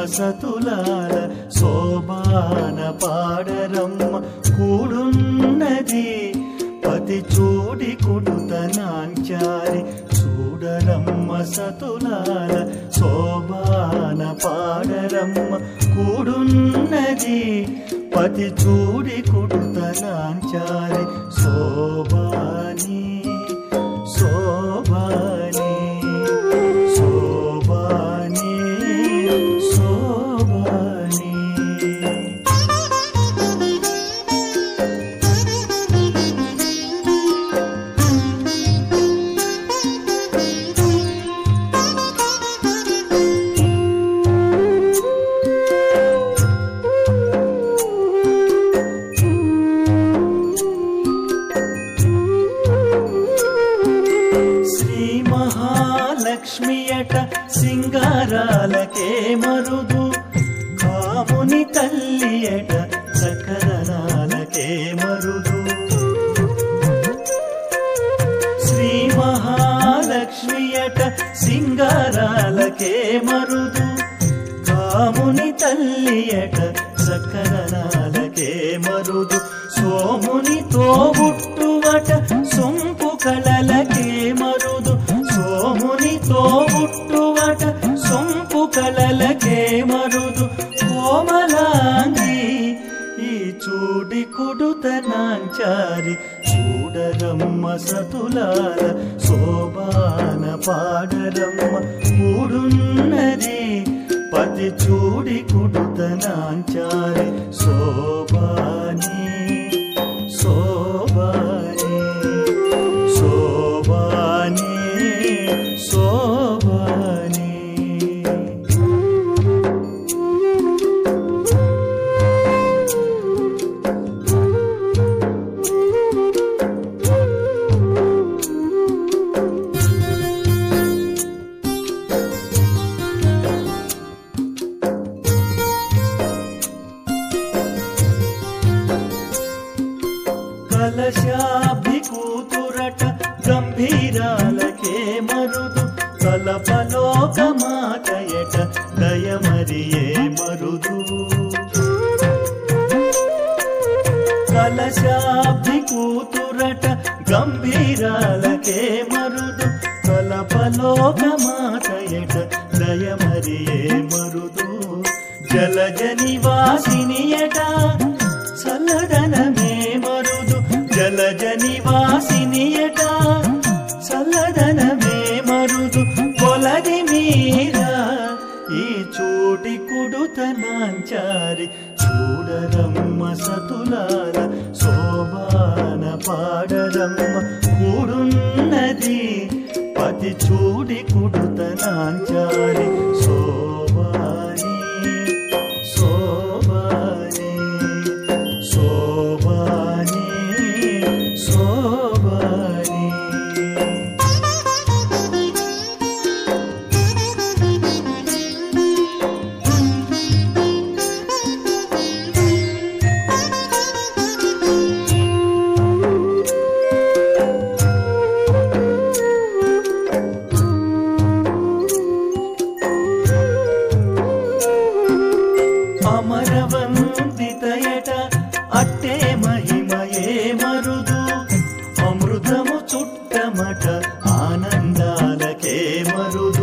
సతులాల శోభాన పాడరమ్మ కూడున్నది పతి చూడి కుడుతనాంచారి చూడరమ్మ సతులాల శోభాన పాడరమ్మ కూడున్నది పతి చూడి కుడుతనాంచారి శోభాని శోభాని శోభాని శోభాని శ్రీ మహాలక్ష్మియట సింగారాలకే మరుదు కాముని తల్లియట సకరణాలకే మరుదు శ్రీ మహాలక్ష్మియట సింగారాలకే మరుదు కాముని తల్లియట సకరణాలకే మరుదు సోముని తోబుట్టువట సొంపు కళలకే మరుదు సోముని తోబుట్టువట సొంపు కళలకే మరుదు కోమలాంగి ఈ చూడి కుడుతనాంచారి చూడరమ్మ సతులాల శోభాన పాడరమ్మ కూడున్నది పతి చూడి కుడుతనాంచారి శోభాని శోభాని శోభాని శోభాని కలశాభి కూతురట గంభీరాలకే మరుదు కలపలోక మాతయట దయమరియే మరుదు కలశాభి కూతురట గంభీరాలకే మరుదు కలపలోక మాతయట దయమరియే మరుదు జలజ నివాసినియట చల్లదనమే మరుదు జలజ నివాసినియట చల్లదనమే మరుదు కొలది మీరా ఈ చూటి కుడుతనాంచారి చూడరమ్మ సతులాల శోభాన పాడరమ్మ కూడున్నది పతి చూడి కుడుతనాంచారి శోభాని శోభాని శోభాని శోభాని అమరవందితయట అట్టే మహిమయే మరుదు అమృతము చుట్టమట ఆనందాలకే మరుదు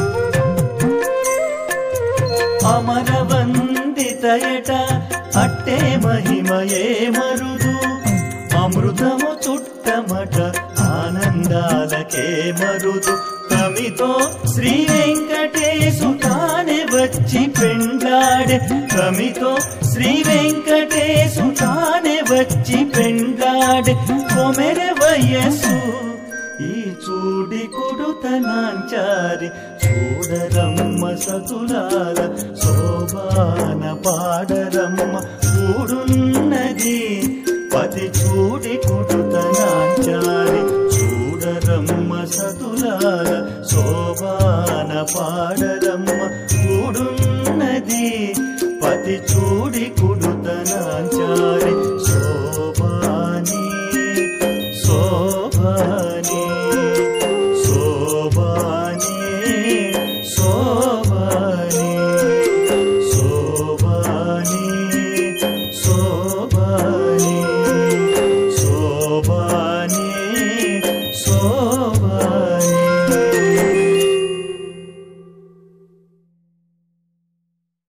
అమరవందితయట అట్టే మహిమయే మరుదు అమృతము చుట్టమట ఆనందాలకే మరుదు తమితో శ్రీ వెంకటేశు తానే వచ్చి పెండ్లాడే తమితో శ్రీ వెంకటేశు తానే వచ్చి పెండ్లాడే కొమెరె వయస్సు ఈ చూడి కుడుతనాంచారి చూడరమ్మ సతులాల శోభాన పాడరమ్మ కూడున్నది పతి చూడి కుడుతనాంచారి చూడరమ్మ సతులాల శోభాన పాడ